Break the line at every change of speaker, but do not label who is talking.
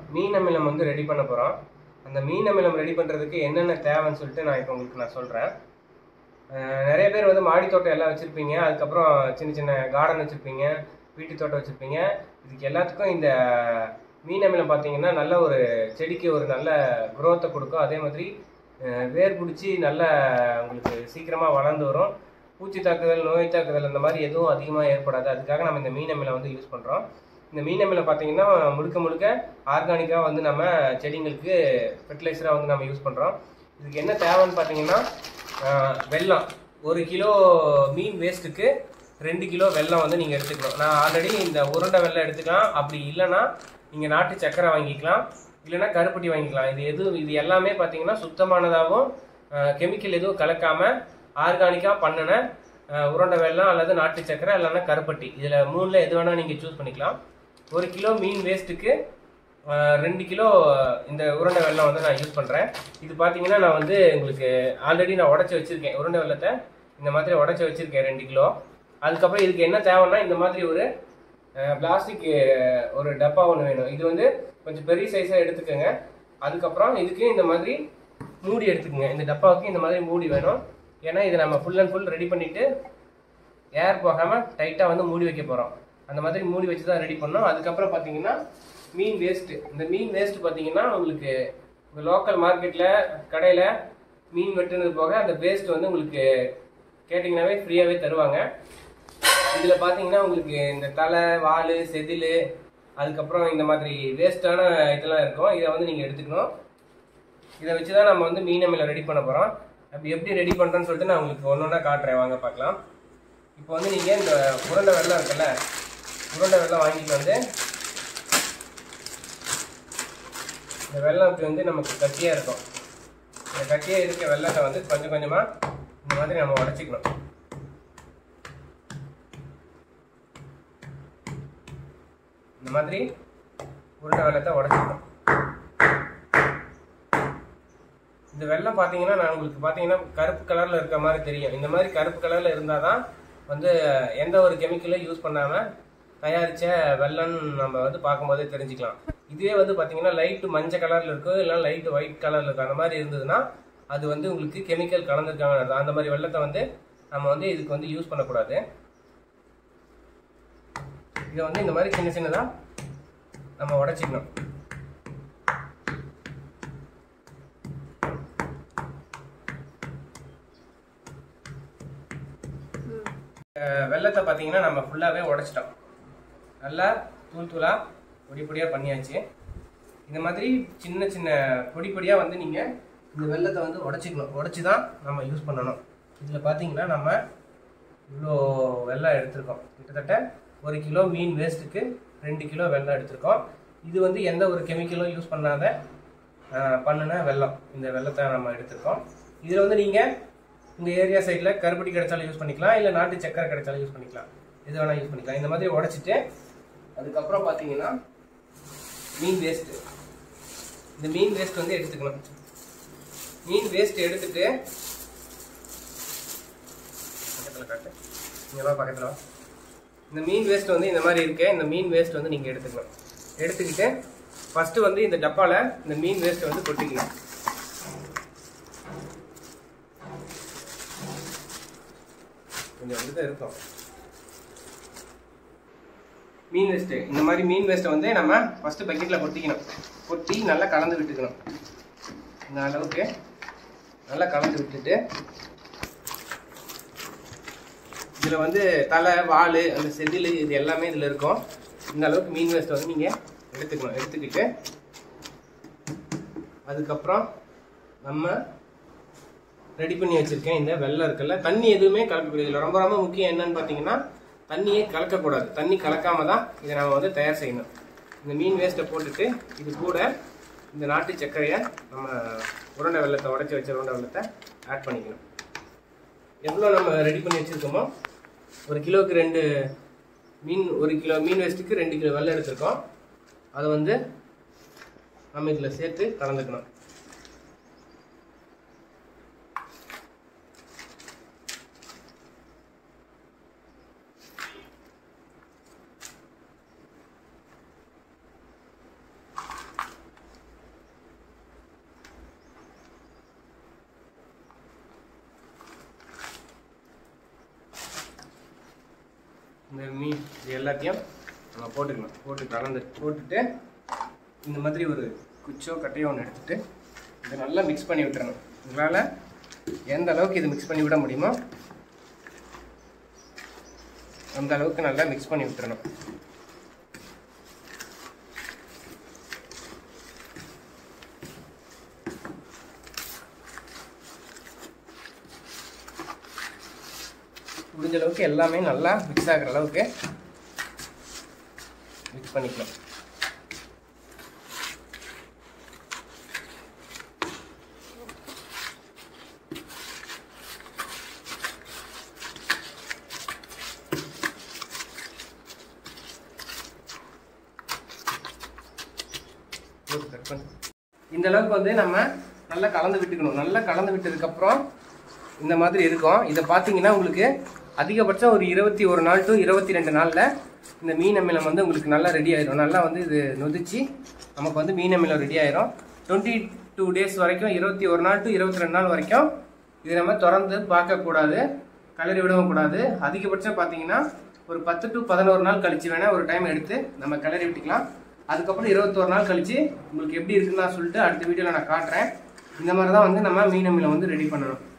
மீன் அமிலம் வந்து ரெடி பண்ண போகிறோம் அந்த மீன் அமிலம் ரெடி பண்ணுறதுக்கு என்னென்ன தேவைன்னு சொல்லிட்டு நான் இப்போ உங்களுக்கு நான் சொல்கிறேன் நிறைய பேர் வந்து மாடி தோட்டம் எல்லாம் வச்சுருப்பீங்க அதுக்கப்புறம் சின்ன சின்ன கார்டன் வச்சுருப்பீங்க வீட்டு தோட்டம் வச்சுருப்பீங்க இதுக்கு எல்லாத்துக்கும் இந்த மீன் அமிலம் பார்த்தீங்கன்னா நல்ல ஒரு செடிக்கு ஒரு நல்ல குரோத்தை கொடுக்கும் அதே மாதிரி அஹ், வேர் பிடிச்சி நல்ல உங்களுக்கு சீக்கிரமாக வளர்ந்து வரும் பூச்சி தாக்குதல் நோய் தாக்குதல் அந்த மாதிரி எதுவும் அதிகமாக ஏற்படாது அதுக்காக நம்ம இந்த மீன் அமிலம் வந்து யூஸ் பண்ணுறோம் இந்த மீன் அமிலம் பார்த்தீங்கன்னா முழுக்க முழுக்க ஆர்கானிக்காக வந்து நம்ம செடிங்களுக்கு ஃபெர்டிலைசராக வந்து நம்ம யூஸ் பண்ணுறோம் இதுக்கு என்ன தேவைன்னு பார்த்தீங்கன்னா ஆஹ், வெல்லம் ஒரு கிலோ மீன் வேஸ்ட்டுக்கு ரெண்டு கிலோ வெல்லம் வந்து நீங்கள் எடுத்துக்கணும் நான் ஆல்ரெடி இந்த உருண்டை வெல்லம் எடுத்துக்கலாம் அப்படி இல்லைன்னா நீங்கள் நாட்டு சக்கரை வாங்கிக்கலாம் இல்லைன்னா கருப்பட்டி வாங்கிக்கலாம் இது எது இது எல்லாமே பார்த்தீங்கன்னா சுத்தமானதாகவும் கெமிக்கல் எதுவும் கலக்காமல் ஆர்கானிக்காக பண்ணின ஆஹ், உருண்டை வெல்லம் அல்லது நாட்டு சக்கரை இல்லைன்னா கருப்பட்டி இதில் மூணில் எது வேணால் நீங்கள் சூஸ் பண்ணிக்கலாம் ஒரு கிலோ மீன் வேஸ்ட்டுக்கு ரெண்டு கிலோ இந்த உருண்டை வெல்லம் வந்து நான் யூஸ் பண்ணுறேன் இது பார்த்தீங்கன்னா நான் வந்து உங்களுக்கு ஆல்ரெடி நான் உடச்சி வச்சுருக்கேன் உருண்டை வெல்லத்தை இந்த மாதிரி உடச்சி வச்சுருக்கேன் ரெண்டு கிலோ அதுக்கப்புறம் இதுக்கு என்ன தேவைன்னா இந்த மாதிரி ஒரு பிளாஸ்டிக் ஒரு டப்பா ஒன்று வேணும் இது வந்து கொஞ்சம் பெரிய சைஸாக எடுத்துக்கோங்க அதுக்கப்புறம் இதுக்கு இந்த மாதிரி மூடி எடுத்துக்கோங்க இந்த டப்பாவுக்கு இந்த மாதிரி மூடி வேணும் ஏன்னா இது நம்ம ஃபுல் அண்ட் ஃபுல் ரெடி பண்ணிவிட்டு ஏர் போகாமல் டைட்டாக வந்து மூடி வைக்க போகிறோம் அந்த மாதிரி மூடி வச்சு தான் ரெடி பண்ணோம் அதுக்கப்புறம் பார்த்தீங்கன்னா மீன் வேஸ்ட்டு இந்த மீன் வேஸ்ட் பார்த்தீங்கன்னா உங்களுக்கு உங்கள் லோக்கல் மார்க்கெட்டில் கடையில் மீன் வெட்டுனது போக அந்த வேஸ்ட் வந்து உங்களுக்கு கேட்டிங்கனாவே ஃப்ரீயாகவே தருவாங்க இதில் பார்த்தீங்கன்னா உங்களுக்கு இந்த தலை வால் செதில் அதுக்கப்புறம் இந்த மாதிரி வேஸ்ட்டான இதெல்லாம் இருக்கும் இதை வந்து நீங்கள் எடுத்துக்கணும் இதை வச்சு தான் நம்ம வந்து மீன் அமில ரெடி பண்ண போகிறோம் அப்படி எப்படி ரெடி பண்ணுறோன்னு சொல்லிட்டு நான் உங்களுக்கு ஒன்று ஒன்றா காட்டுறேன் வாங்க பார்க்கலாம் இப்போ வந்து நீங்கள் இந்த உருண்டை வெள்ளம் இருக்குல்ல உருண்டை வெள்ளம் வாங்கிட்டு வந்து இந்த வெள்ளம் இப்படி வந்து நமக்கு கட்டியாக இருக்கும் இந்த கட்டியாக இருக்க வெள்ளத்தை வந்து கொஞ்சம் கொஞ்சமாக இந்த மாதிரி நம்ம உடச்சிக்கணும் இந்த மாதிரி உருண்டை வெள்ளத்தை உடச்சிக்கணும் இந்த வெள்ளம் பார்த்தீங்கன்னா நான் உங்களுக்கு பார்த்தீங்கன்னா கருப்பு கலரில் இருக்க மாதிரி தெரியும் இந்த மாதிரி கருப்பு கலரில் இருந்தால் தான் வந்து எந்த ஒரு கெமிக்கலும் யூஸ் பண்ணாமல் தயாரித்த வெள்ளம் நம்ம வந்து பார்க்கும்போதே தெரிஞ்சுக்கலாம் இதுவே வந்து பார்த்தீங்கன்னா லைட்டு மஞ்சள் கலரில் இருக்கும் இல்லைன்னா லைட்டு ஒயிட் கலரில் இருக்கும் அந்த மாதிரி இருந்ததுன்னா அது வந்து உங்களுக்கு கெமிக்கல் கலந்துருக்காங்க அர்த்தம். அந்த மாதிரி வெள்ளத்தை வந்து நம்ம வந்து இதுக்கு வந்து யூஸ் பண்ணக்கூடாது இதை வந்து இந்த மாதிரி சின்ன சின்னதாக நம்ம உடச்சிக்கணும் அஹ் வெள்ளத்தை பார்த்தீங்கன்னா நம்ம ஃபுல்லாகவே உடைச்சிட்டோம் நல்லா தூள் தூளாக பொடி பொடியாக பண்ணியாச்சு இந்த மாதிரி சின்ன சின்ன பொடி பொடியாக வந்து நீங்கள் இந்த வெள்ளத்தை வந்து உடச்சிக்கணும் உடச்சி தான் நம்ம யூஸ் பண்ணணும் இதில் பார்த்தீங்கன்னா நம்ம இவ்வளோ வெள்ளம் எடுத்திருக்கோம் கிட்டத்தட்ட ஒரு கிலோ மீன் வேஸ்ட்டுக்கு ரெண்டு கிலோ வெள்ளம் எடுத்திருக்கோம் இது வந்து எந்த ஒரு கெமிக்கலும் யூஸ் பண்ணாத அஹ், பண்ணுன வெள்ளம் இந்த வெள்ளத்தை நம்ம எடுத்திருக்கோம் இதில் வந்து நீங்கள் உங்கள் ஏரியா சைடில் கருப்பட்டி கிடைச்சாலும் யூஸ் பண்ணிக்கலாம் இல்லை நாட்டு சக்கரை கிடைச்சாலும் யூஸ் பண்ணிக்கலாம் எது வேணால் யூஸ் பண்ணிக்கலாம் இந்த மாதிரி உடைச்சிட்டு அதுக்கப்புறம் பார்த்தீங்கன்னா மீன் வேஸ்ட்டு இந்த மீன் வேஸ்ட் வந்து எடுத்துக்கணும் மீன் வேஸ்ட் எடுத்துட்டு பக்கத்தில் காட்டு இங்கே வா பக்கத்தில் வா இந்த மீன் வேஸ்ட் வந்து இந்த மாதிரி இருக்கு இந்த மீன் வேஸ்ட் வந்து நீங்கள் எடுத்துக்கணும் எடுத்துக்கிட்டு ஃபஸ்ட்டு வந்து இந்த டப்பாவில் இந்த மீன் வேஸ்ட்டை வந்து கொட்டிக்கணும் கொஞ்சம் வந்து தான் இருக்கும் மீன் வேஸ்ட்டு இந்த மாதிரி மீன் வேஸ்ட்டை வந்து நம்ம ஃபஸ்ட்டு பக்கெட்டில் கொட்டிக்கணும் கொட்டி நல்லா கலந்து விட்டுக்கணும் இந்த அளவுக்கு நல்லா கலந்து விட்டுட்டு இதில் வந்து தலை வால் அந்த செதில் இது எல்லாமே இதில் இருக்கும் இந்த அளவுக்கு மீன் வேஸ்ட்டை வந்து நீங்கள் எடுத்துக்கணும் எடுத்துக்கிட்டு அதுக்கப்புறம் நம்ம ரெடி பண்ணி வச்சிருக்கேன் இந்த வெள்ளம் இருக்குல்ல தண்ணி எதுவுமே கலக்கக்கூடாது இதில் ரொம்ப ரொம்ப முக்கியம் என்னன்னு பார்த்தீங்கன்னா தண்ணியே கலக்கக்கூடாது தண்ணி கலக்காம தான் இதை நம்ம வந்து தயார் செய்யணும் இந்த மீன் வேஸ்ட்டை போட்டுட்டு இது கூட இந்த நாட்டு சர்க்கரையை நம்ம உருண்டை வெள்ளத்தை உடச்சி வச்ச உருண்டை வெள்ளத்தை ஆட் பண்ணிக்கணும் எவ்வளோ நம்ம ரெடி பண்ணி வச்சுருக்கோமோ ஒரு கிலோவுக்கு ரெண்டு மீன் ஒரு கிலோ மீன் வேஸ்ட்டுக்கு ரெண்டு கிலோ வெள்ளம் எடுத்திருக்கோம் அதை வந்து நம்ம இதில் சேர்த்து கலந்துக்கணும் இது எல்லாத்தையும் நம்ம போட்டுக்கணும் போட்டு கலந்து போட்டுட்டு இந்த மாதிரி ஒரு குச்சோ கட்டையோ ஒன்று எடுத்துட்டு இதை நல்லா மிக்ஸ் பண்ணி விட்டுறணும் உங்களால் எந்த அளவுக்கு இது மிக்ஸ் பண்ணி விட முடியுமோ அந்த அளவுக்கு நல்லா மிக்ஸ் பண்ணி விட்டுறணும் முடிஞ்ச அளவுக்கு எல்லாமே நல்லா மிக்ஸ் ஆகுற அளவுக்கு மிக்ஸ் பண்ணிக்கலாம் போட்டு cut பண்ணு. இந்த அளவுக்கு வந்து நம்ம நல்லா கலந்து விட்டுக்கணும் நல்லா கலந்து விட்டதுக்கப்புறம் இந்த மாதிரி இருக்கும் இதை பார்த்தீங்கன்னா உங்களுக்கு அதிகபட்சம் ஒரு இருபத்தி ஒரு நாள் டு இருபத்தி ரெண்டு நாளில் இந்த மீன் அமிலம் வந்து உங்களுக்கு நல்லா ரெடி ஆயிரும் நல்லா வந்து இது நொதிச்சு நமக்கு வந்து மீன் அமிலம் ரெடி ஆயிரும் டுவெண்ட்டி டூ டேஸ் வரைக்கும் இருபத்தி ஒரு நாள் டு இருபத்தி ரெண்டு நாள் வரைக்கும் இது நம்ம திறந்து பார்க்கக்கூடாது கலரி விடவும் கூடாது அதிகபட்சம் பார்த்தீங்கன்னா ஒரு பத்து டு பதினோரு நாள் கழிச்சு வேணால் ஒரு டைம் எடுத்து நம்ம கிளறி விட்டுக்கலாம் அதுக்கப்புறம் இருபத்தோரு நாள் கழிச்சு உங்களுக்கு எப்படி இருக்குன்னு நான் சொல்லிட்டு அடுத்த வீடியோவில் நான் காட்டுறேன் இந்த மாதிரி தான் வந்து நம்ம மீன் அமிலம் வந்து ரெடி பண்ணணும்